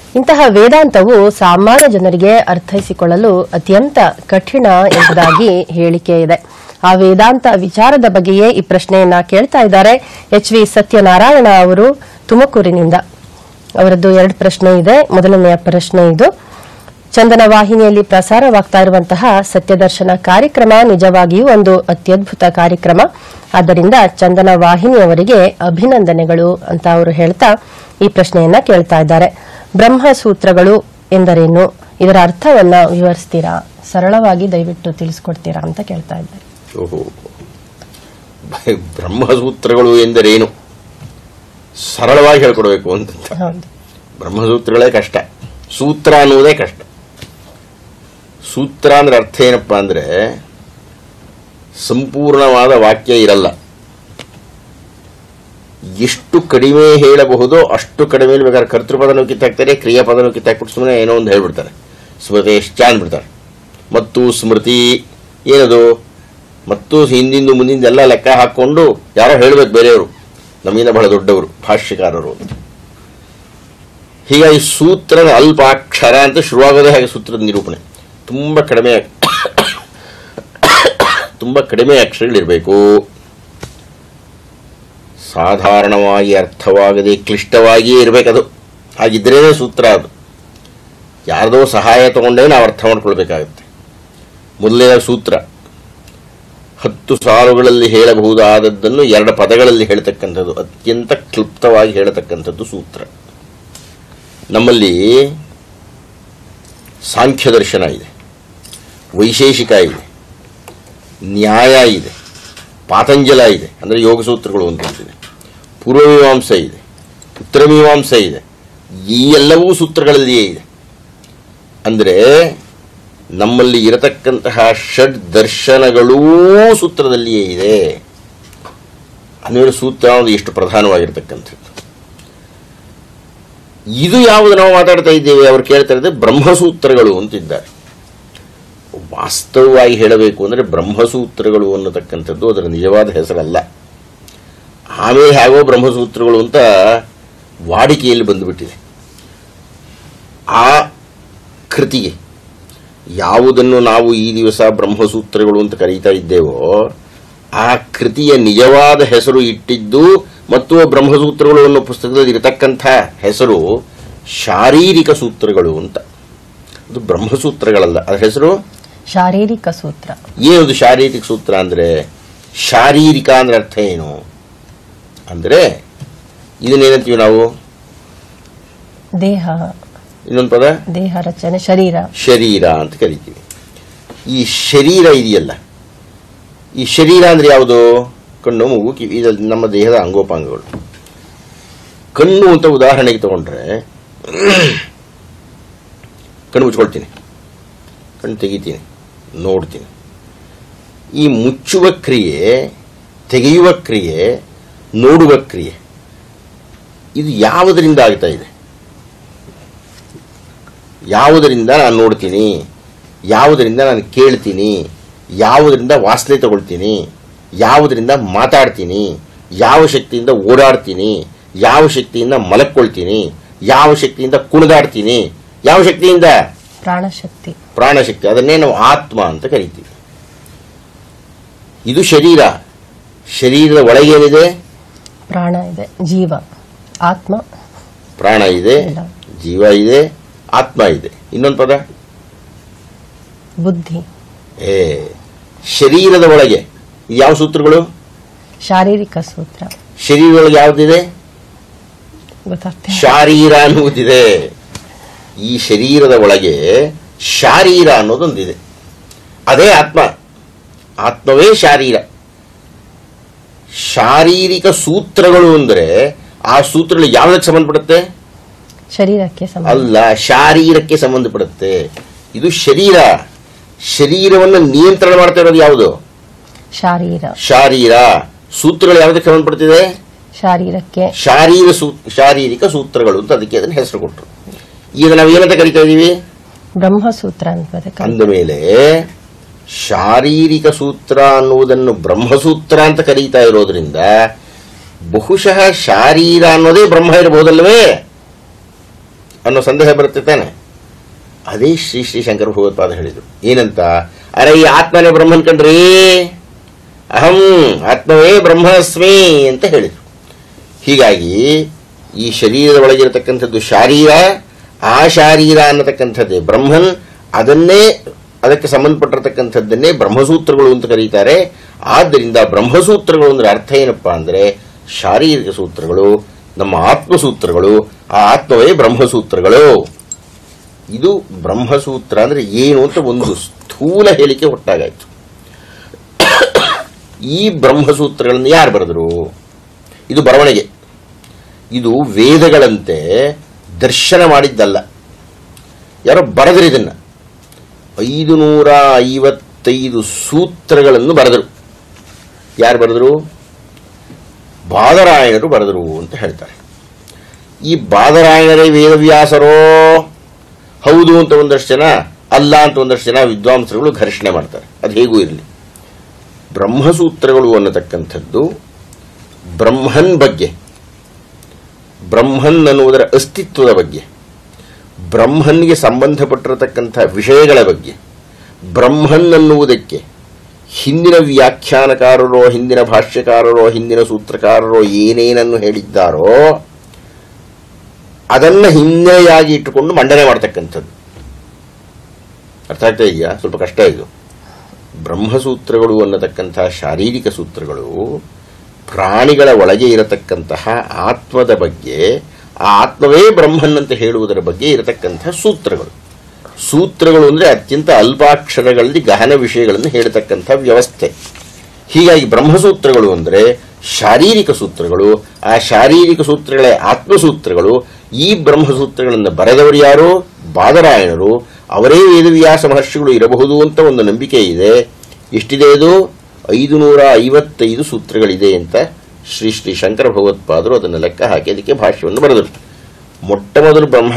ಇಂತಹ ವೇದಾಂತವು ಸಾಮಾನ್ಯ ಜನರಿಗೆ ಅರ್ಥೈಸಿಕೊಳ್ಳಲು ಅತ್ಯಂತ ಕಠಿಣ ಎಂಬುದಾಗಿ ಹೇಳಿಕೆ ಇದೆ ಆ ವೇದಾಂತ ವಿಚಾರದ ಬಗ್ಗೆಯೇ ಈ ಪ್ರಶ್ನೆಯನ್ನ ಕೇಳ್ತಾ ಇದ್ದಾರೆ ಎಚ್ ವಿ ಸತ್ಯನಾರಾಯಣ ಅವರು ತುಮಕೂರಿನಿಂದ ಅವರದ್ದು ಎರಡು ಪ್ರಶ್ನೆ ಇದೆ ಮೊದಲನೆಯ ಪ್ರಶ್ನೆ ಇದು ಚಂದನ ವಾಹಿನಿಯಲ್ಲಿ ಪ್ರಸಾರವಾಗ್ತಾ ಇರುವಂತಹ ಸತ್ಯದರ್ಶನ ಕಾರ್ಯಕ್ರಮ ನಿಜವಾಗಿಯೂ ಒಂದು ಅತ್ಯದ್ಭುತ ಕಾರ್ಯಕ್ರಮ ಆದ್ದರಿಂದ ಚಂದನ ವಾಹಿನಿಯವರಿಗೆ ಅಭಿನಂದನೆಗಳು ಅಂತ ಅವರು ಹೇಳ್ತಾ ಈ ಪ್ರಶ್ನೆಯನ್ನ ಕೇಳ್ತಾ ಇದ್ದಾರೆ ಬ್ರಹ್ಮಸೂತ್ರಗಳು ಎಂದರೇನು ಇದರ ಅರ್ಥವನ್ನ ವಿವರಿಸ್ತೀರಾ ಸರಳವಾಗಿ ದಯವಿಟ್ಟು ತಿಳಿಸ್ಕೊಡ್ತೀರಾ ಅಂತ ಕೇಳ್ತಾ ಇದ್ದಾರೆ ಓಹೋ ಬ್ರಹ್ಮಸೂತ್ರಗಳು ಎಂದರೇನು ಸರಳವಾಗಿ ಹೇಳ್ಕೊಡ್ಬೇಕು ಅಂತ ಹೌದು ಬ್ರಹ್ಮಸೂತ್ರಗಳೇ ಕಷ್ಟ ಸೂತ್ರ ಅನ್ನುವುದೇ ಕಷ್ಟ ಸೂತ್ರ ಅಂದ್ರೆ ಅರ್ಥ ಏನಪ್ಪಾ ಅಂದ್ರೆ ಸಂಪೂರ್ಣವಾದ ವಾಕ್ಯ ಇರಲ್ಲ ಎಷ್ಟು ಕಡಿಮೆ ಹೇಳಬಹುದೋ ಅಷ್ಟು ಕಡಿಮೆ ಬೇಕಾದ್ರೆ ಕರ್ತೃಪದನೂ ಕಿತ್ತಾಕ್ತಾರೆ ಕ್ರಿಯಾಪದನೂ ಕಿತ್ತಾಕ್ಬಿಟ್ಟು ಸುಮ್ಮನೆ ಏನೋ ಒಂದು ಹೇಳ್ಬಿಡ್ತಾರೆ ಸ್ಮೃತೇಶ್ಚ ಅಂದ್ಬಿಡ್ತಾರೆ ಮತ್ತು ಸ್ಮೃತಿ ಏನದು ಮತ್ತು ಹಿಂದಿಂದು ಮುಂದಿಂದು ಎಲ್ಲ ಲೆಕ್ಕ ಹಾಕೊಂಡು ಯಾರೋ ಹೇಳ್ಬೇಕು ಬೇರೆಯವರು ನಮ್ಮಿಂದ ಬಹಳ ದೊಡ್ಡವರು ಭಾಷ್ಯಕಾರರು ಅಂತ ಹೀಗಾಗಿ ಸೂತ್ರದ ಅಲ್ಪಾಕ್ಷರ ಅಂತ ಶುರುವಾಗೋದೇ ಹಾಗೆ ಸೂತ್ರದ ನಿರೂಪಣೆ ತುಂಬ ಕಡಿಮೆ ತುಂಬ ಕಡಿಮೆ ಅಕ್ಷರಗಳಿರಬೇಕು ಸಾಧಾರಣವಾಗಿ ಅರ್ಥವಾಗದೆ ಕ್ಲಿಷ್ಟವಾಗಿಯೇ ಇರಬೇಕದು ಹಾಗಿದ್ರೇನೆ ಸೂತ್ರ ಅದು ಯಾರ್ದೋ ಸಹಾಯ ತಗೊಂಡೇ ನಾವು ಅರ್ಥ ಮಾಡ್ಕೊಳ್ಬೇಕಾಗುತ್ತೆ ಮೊದಲನೇ ಸೂತ್ರ ಹತ್ತು ಸಾಲುಗಳಲ್ಲಿ ಹೇಳಬಹುದಾದದ್ದನ್ನು ಎರಡು ಪದಗಳಲ್ಲಿ ಹೇಳ್ತಕ್ಕಂಥದ್ದು ಅತ್ಯಂತ ಕ್ಲುಪ್ತವಾಗಿ ಹೇಳತಕ್ಕಂಥದ್ದು ಸೂತ್ರ ನಮ್ಮಲ್ಲಿ ಸಾಂಖ್ಯ ದರ್ಶನ ಇದೆ ವೈಶೇಷಿಕ ಇದೆ ನ್ಯಾಯ ಇದೆ ಪಾತಂಜಲ ಇದೆ ಅಂದರೆ ಯೋಗ ಸೂತ್ರಗಳು ಅಂತ ಇದೆ ಪೂರ್ವಮೀಮಾಂಸ ಇದೆ ಉತ್ತರಮೀಮಾಂಸ ಇದೆ ಈ ಎಲ್ಲವೂ ಸೂತ್ರಗಳಲ್ಲಿಯೇ ಇದೆ ಅಂದರೆ ನಮ್ಮಲ್ಲಿ ಇರತಕ್ಕಂತಹ ಷಡ್ ದರ್ಶನಗಳೂ ಸೂತ್ರದಲ್ಲಿಯೇ ಇದೆ ಅಂದರೆ ಸೂತ್ರ ಅನ್ನೋದು ಎಷ್ಟು ಪ್ರಧಾನವಾಗಿರ್ತಕ್ಕಂಥದ್ದು ಇದು ಯಾವುದು ನಾವು ಮಾತಾಡ್ತಾ ಇದ್ದೇವೆ ಅವ್ರು ಕೇಳ್ತಾ ಇರೋದು ಬ್ರಹ್ಮಸೂತ್ರಗಳು ಅಂತಿದ್ದಾರೆ ವಾಸ್ತವವಾಗಿ ಹೇಳಬೇಕು ಅಂದರೆ ಬ್ರಹ್ಮಸೂತ್ರಗಳು ಅನ್ನತಕ್ಕಂಥದ್ದು ಅದರ ನಿಜವಾದ ಹೆಸರಲ್ಲ ಆಮೇಲೆ ಹೇಗೋ ಬ್ರಹ್ಮಸೂತ್ರಗಳು ಅಂತ ವಾಡಿಕೆಯಲ್ಲಿ ಬಂದುಬಿಟ್ಟಿದೆ ಆ ಕೃತಿಗೆ ಯಾವುದನ್ನು ನಾವು ಈ ದಿವಸ ಬ್ರಹ್ಮಸೂತ್ರಗಳು ಅಂತ ಕರೀತಾ ಇದ್ದೇವೋ ಆ ಕೃತಿಯ ನಿಜವಾದ ಹೆಸರು ಇಟ್ಟಿದ್ದು ಮತ್ತು ಬ್ರಹ್ಮಸೂತ್ರಗಳು ಅನ್ನೋ ಪುಸ್ತಕದಲ್ಲಿ ಇರತಕ್ಕಂಥ ಹೆಸರು ಶಾರೀರಿಕ ಸೂತ್ರಗಳು ಅಂತ ಅದು ಬ್ರಹ್ಮಸೂತ್ರಗಳಲ್ಲ ಅದರ ಹೆಸರು ಶಾರೀರಿಕ ಸೂತ್ರ ಏನದು ಶಾರೀರಿಕ ಸೂತ್ರ ಅಂದರೆ ಶಾರೀರಿಕ ಅಂದ್ರೆ ಅರ್ಥ ಏನು ಅಂದರೆ ಇದನ್ನೇನಂತೀವಿ ನಾವು ದೇಹ ಇನ್ನೊಂದು ಪದ ದೇಹ ರಚನೆ ಶರೀರ ಶರೀರ ಅಂತ ಕರಿತೀವಿ ಈ ಶರೀರ ಇದೆಯಲ್ಲ ಈ ಶರೀರ ಅಂದ್ರೆ ಯಾವುದು ಕಣ್ಣು ಮೂಗು ಕಿವಿ ಇದು ನಮ್ಮ ದೇಹದ ಅಂಗೋಪಾಂಗಗಳು ಕಣ್ಣು ಅಂತ ಉದಾಹರಣೆಗೆ ತಗೊಂಡ್ರೆ ಕಣ್ಣು ಮುಚ್ಕೊಳ್ತೀನಿ ಕಣ್ಣು ತೆಗಿತೀನಿ ನೋಡ್ತೀನಿ ಈ ಮುಚ್ಚುವ ಕ್ರಿಯೆ ತೆಗೆಯುವ ಕ್ರಿಯೆ ನೋಡುವ ಕ್ರಿಯೆ ಇದು ಯಾವುದರಿಂದ ಆಗ್ತಾ ಇದೆ ಯಾವುದರಿಂದ ನಾನು ನೋಡ್ತೀನಿ ಯಾವುದರಿಂದ ನಾನು ಕೇಳ್ತೀನಿ ಯಾವುದರಿಂದ ವಾಸನೆ ತಗೊಳ್ತೀನಿ ಯಾವುದರಿಂದ ಮಾತಾಡ್ತೀನಿ ಯಾವ ಶಕ್ತಿಯಿಂದ ಓಡಾಡ್ತೀನಿ ಯಾವ ಶಕ್ತಿಯಿಂದ ಮಲಕ್ಕೊಳ್ತೀನಿ ಯಾವ ಶಕ್ತಿಯಿಂದ ಕುಣಿದಾಡ್ತೀನಿ ಯಾವ ಶಕ್ತಿಯಿಂದ ಪ್ರಾಣಶಕ್ತಿ ಪ್ರಾಣಶಕ್ತಿ ಅದನ್ನೇ ನಾವು ಆತ್ಮ ಅಂತ ಕರಿತೀವಿ ಇದು ಶರೀರ ಶರೀರದ ಒಳಗೇನಿದೆ ಪ್ರಾಣ ಇದೆ ಜೀವ ಆತ್ಮ ಪ್ರಾಣ ಇದೆ ಇಲ್ಲ. ಜೀವ ಇದೆ ಆತ್ಮ ಇದೆ ಇನ್ನೊಂದು ಪದ ಬುದ್ಧಿ ಏ ಶರೀರದ ಒಳಗೆ ಇದು ಯಾವ ಸೂತ್ರಗಳು ಶಾರೀರಿಕ ಸೂತ್ರ ಶರೀರದೊಳಗೆ ಯಾವುದಿದೆ ಗೊತ್ತಾಗ್ತಿಲ್ಲ ಶಾರೀರ ಅನ್ನುವುದಿದೆ ಈ ಶರೀರದ ಒಳಗೆ ಶಾರೀರ ಅನ್ನೋದೊಂದಿದೆ ಅದೇ ಆತ್ಮ ಆತ್ಮವೇ ಶಾರೀರ ಶಾರೀರಿಕ ಸೂತ್ರಗಳು ಅಂದರೆ ಆ ಸೂತ್ರಗಳು ಯಾವುದಕ್ಕೆ ಸಂಬಂಧಪಡುತ್ತೆ ಶರೀರಕ್ಕೆ ಸಂಬಂಧ ಅಲ್ಲ ಶಾರೀರಕ್ಕೆ ಸಂಬಂಧಪಡುತ್ತೆ ಇದು ಶರೀರ ಶರೀರವನ್ನು ನಿಯಂತ್ರಣ ಮಾಡ್ತಾ ಇರೋದು ಯಾವುದು ಶಾರೀರ ಶಾರೀರ ಸೂತ್ರಗಳು ಯಾವುದಕ್ಕೆ ಸಂಬಂಧಪಡ್ತಿದೆ ಶಾರೀರಕ್ಕೆ ಶಾರೀರ ಸೂ ಶಾರೀರಿಕ ಸೂತ್ರಗಳು ಅಂತ ಅದಕ್ಕೆ ಅದನ್ನ ಹೆಸರು ಕೊಟ್ಟರು ಈಗ ನಾವು ಏನಂತ ಕರಿತಾ ಇದೀವಿ ಬ್ರಹ್ಮಸೂತ್ರ ಅಂತ ಅಂದ ಮೇಲೆ ಶಾರೀರಿಕ ಸೂತ್ರ ಅನ್ನುವುದನ್ನು ಬ್ರಹ್ಮಸೂತ್ರ ಅಂತ ಕರೀತಾ ಇರೋದ್ರಿಂದ ಬಹುಶಃ ಶಾರೀರ ಅನ್ನೋದೇ ಬ್ರಹ್ಮ ಇರಬಹುದಲ್ವೇ ಅನ್ನೋ ಸಂದೇಹ ಬರುತ್ತೆ ತಾನೆ ಅದೇ ಶ್ರೀ ಶ್ರೀ ಶಂಕರ ಭಗವತ್ಪಾದ ಹೇಳಿದರು ಏನಂತ ಅರೆ ಈ ಆತ್ಮನೇ ಬ್ರಹ್ಮನ್ ಕಂಡ್ರಿ ಅಹಂ ಆತ್ಮವೇ ಬ್ರಹ್ಮಸ್ಮಿ ಅಂತ ಹೇಳಿದರು ಹೀಗಾಗಿ ಈ ಶರೀರದ ಒಳಗಿರತಕ್ಕಂಥದ್ದು ಶಾರೀರ ಆ ಶಾರೀರ ಅನ್ನತಕ್ಕಂಥದ್ದೇ ಬ್ರಹ್ಮನ್ ಅದನ್ನೇ ಅದಕ್ಕೆ ಸಂಬಂಧಪಟ್ಟಿರತಕ್ಕಂಥದ್ದನ್ನೇ ಬ್ರಹ್ಮಸೂತ್ರಗಳು ಅಂತ ಕರೀತಾರೆ ಆದ್ದರಿಂದ ಬ್ರಹ್ಮಸೂತ್ರಗಳು ಅಂದ್ರೆ ಅರ್ಥ ಏನಪ್ಪಾ ಅಂದ್ರೆ ಶಾರೀರಿಕ ಸೂತ್ರಗಳು ನಮ್ಮ ಆತ್ಮಸೂತ್ರಗಳು ಆ ಆತ್ಮವೇ ಬ್ರಹ್ಮಸೂತ್ರಗಳು ಇದು ಬ್ರಹ್ಮಸೂತ್ರ ಅಂದ್ರೆ ಏನು ಅಂತ ಒಂದು ಸ್ಥೂಲ ಹೇಳಿಕೆ ಒಟ್ಟಾಗಾಯ್ತು ಈ ಬ್ರಹ್ಮಸೂತ್ರಗಳನ್ನು ಯಾರು ಬರೆದರು ಇದು ಬರವಣಿಗೆ ಇದು ವೇದಗಳಂತೆ ದರ್ಶನ ಮಾಡಿದ್ದಲ್ಲ ಯಾರೋ ಬರೆದ್ರು ಇದನ್ನ ಐದು ನೂರ ಐವತ್ತೈದು ಸೂತ್ರಗಳನ್ನು ಬರೆದರು ಯಾರು ಬರೆದರು ಬಾದರಾಯಣರು ಬರೆದರು ಅಂತ ಹೇಳ್ತಾರೆ ಈ ಬಾದರಾಯಣರೇ ವೇದವ್ಯಾಸರೋ ಹೌದು ಅಂತ ಒಂದಷ್ಟು ಜನ ಅಲ್ಲ ಅಂತ ಒಂದಷ್ಟು ಜನ ವಿದ್ವಾಂಸರುಗಳು ಘರ್ಷಣೆ ಮಾಡ್ತಾರೆ ಅದು ಹೇಗೂ ಇರಲಿ ಬ್ರಹ್ಮಸೂತ್ರಗಳು ಅನ್ನತಕ್ಕಂಥದ್ದು ಬ್ರಹ್ಮನ್ ಬಗ್ಗೆ ಬ್ರಹ್ಮನ್ ಅನ್ನುವುದರ ಅಸ್ತಿತ್ವದ ಬಗ್ಗೆ ಬ್ರಹ್ಮನ್ಗೆ ಸಂಬಂಧಪಟ್ಟಿರತಕ್ಕಂಥ ವಿಷಯಗಳ ಬಗ್ಗೆ ಬ್ರಹ್ಮನ್ ಅನ್ನುವುದಕ್ಕೆ ಹಿಂದಿನ ವ್ಯಾಖ್ಯಾನಕಾರರೋ ಹಿಂದಿನ ಭಾಷ್ಯಕಾರರೋ ಹಿಂದಿನ ಸೂತ್ರಕಾರರೋ ಏನೇನನ್ನು ಹೇಳಿದ್ದಾರೋ ಅದನ್ನ ಹಿನ್ನೆಲೆಯಾಗಿ ಇಟ್ಟುಕೊಂಡು ಮಂಡನೆ ಮಾಡತಕ್ಕಂಥದ್ದು ಅರ್ಥ ಆಗ್ತಾ ಇದೆಯಾ ಸ್ವಲ್ಪ ಕಷ್ಟ ಇದು ಬ್ರಹ್ಮಸೂತ್ರಗಳು ಅನ್ನತಕ್ಕಂಥ ಶಾರೀರಿಕ ಸೂತ್ರಗಳು ಪ್ರಾಣಿಗಳ ಒಳಗೆ ಇರತಕ್ಕಂತಹ ಆತ್ಮದ ಬಗ್ಗೆ ಆ ಆತ್ಮವೇ ಬ್ರಹ್ಮನ್ ಅಂತ ಹೇಳುವುದರ ಬಗ್ಗೆ ಇರತಕ್ಕಂಥ ಸೂತ್ರಗಳು ಸೂತ್ರಗಳು ಅಂದರೆ ಅತ್ಯಂತ ಅಲ್ಪಾಕ್ಷರಗಳಲ್ಲಿ ಗಹನ ವಿಷಯಗಳನ್ನು ಹೇಳತಕ್ಕಂಥ ವ್ಯವಸ್ಥೆ ಹೀಗಾಗಿ ಬ್ರಹ್ಮಸೂತ್ರಗಳು ಅಂದರೆ ಶಾರೀರಿಕ ಸೂತ್ರಗಳು ಆ ಶಾರೀರಿಕ ಸೂತ್ರಗಳೇ ಆತ್ಮಸೂತ್ರಗಳು ಈ ಬ್ರಹ್ಮಸೂತ್ರಗಳನ್ನು ಬರೆದವರು ಯಾರು ಬಾದರಾಯಣರು ಅವರೇ ವೇದವ್ಯಾಸ ಮಹರ್ಷಿಗಳು ಇರಬಹುದು ಅಂತ ಒಂದು ನಂಬಿಕೆ ಇದೆ ಎಷ್ಟಿದೆ ಇದು ಐದು ನೂರ ಐವತ್ತೈದು ಸೂತ್ರಗಳಿದೆ ಅಂತ ಶ್ರೀ ಶ್ರೀ ಶಂಕರ ಭಗವತ್ಪಾದರು ಅದನ್ನು ಲೆಕ್ಕ ಹಾಕಿ ಅದಕ್ಕೆ ಭಾಷ್ಯವನ್ನು ಬರೆದರು ಮೊಟ್ಟ ಮೊದಲು ಬ್ರಹ್ಮ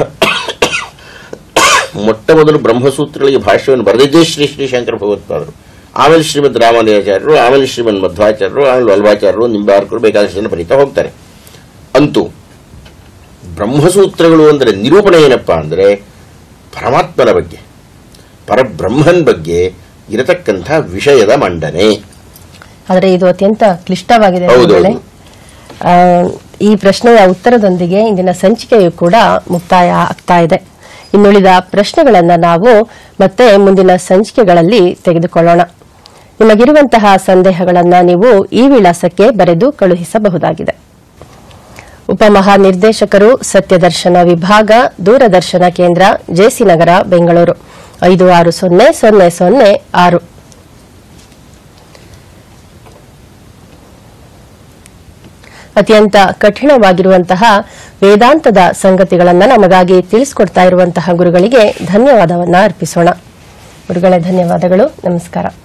ಮೊಟ್ಟ ಮೊದಲು ಬ್ರಹ್ಮಸೂತ್ರಗಳಿಗೆ ಭಾಷ್ಯವನ್ನು ಬರೆದಿದ್ದೇ ಶ್ರೀ ಶ್ರೀ ಶಂಕರ ಭಗವತ್ಪಾದರು ಆಮೇಲೆ ಶ್ರೀಮದ್ ರಾಮಾನುಜಾಚಾರ್ಯರು ಆಮೇಲೆ ಶ್ರೀಮದ್ ಮಧ್ವಾಚಾರ್ಯರು ಆಮೇಲೆ ವಲ್ವಾಚಾರ್ಯರು ನಿಂಬಾರ್ಕರು ಬೇಕಾದಷ್ಟು ಜನ ಬರೀತಾ ಹೋಗ್ತಾರೆ ಅಂತೂ ಬ್ರಹ್ಮಸೂತ್ರಗಳು ಅಂದರೆ ನಿರೂಪಣೆ ಏನಪ್ಪಾ ಅಂದರೆ ಪರಮಾತ್ಮನ ಬಗ್ಗೆ ಪರಬ್ರಹ್ಮನ್ ಬಗ್ಗೆ ಇರತಕ್ಕಂಥ ವಿಷಯದ ಮಂಡನೆ ಆದರೆ ಇದು ಅತ್ಯಂತ ಕ್ಲಿಷ್ಟವಾಗಿದೆ ಹೌದು, ಗುರುಗಳೇ. ಹೌದು. ಆ, ಈ ಪ್ರಶ್ನೆಯ ಉತ್ತರದೊಂದಿಗೆ ಇಂದಿನ ಸಂಚಿಕೆಯು ಕೂಡ ಮುಕ್ತಾಯ ಆಗ್ತಾ ಇದೆ ಇನ್ನುಳಿದ ಪ್ರಶ್ನೆಗಳನ್ನ ನಾವು ಮತ್ತೆ ಮುಂದಿನ ಸಂಚಿಕೆಗಳಲ್ಲಿ ತೆಗೆದುಕೊಳ್ಳೋಣ ನಿಮಗಿರುವಂತಹ ಸಂದೇಹಗಳನ್ನ ನೀವು ಈ ವಿಳಾಸಕ್ಕೆ ಬರೆದು ಕಳುಹಿಸಬಹುದಾಗಿದೆ ಉಪಮಹಾನಿರ್ದೇಶಕರು ಸತ್ಯದರ್ಶನ ವಿಭಾಗ ದೂರದರ್ಶನ ಕೇಂದ್ರ ಜೆಸಿ ನಗರ ಬೆಂಗಳೂರು ಐದು ಆರು ಸೊನ್ನೆ ಸೊನ್ನೆ ಸೊನ್ನೆ ಆರು ಅತ್ಯಂತ ಕಠಿಣವಾಗಿರುವಂತಹ ವೇದಾಂತದ ಸಂಗತಿಗಳನ್ನು ನಮಗಾಗಿ ತಿಳಿಸಿಕೊಡ್ತಾ ಇರುವಂತಹ ಗುರುಗಳಿಗೆ ಧನ್ಯವಾದವನ್ನ ಅರ್ಪಿಸೋಣ ಗುರುಗಳೇ ಧನ್ಯವಾದಗಳು ನಮಸ್ಕಾರ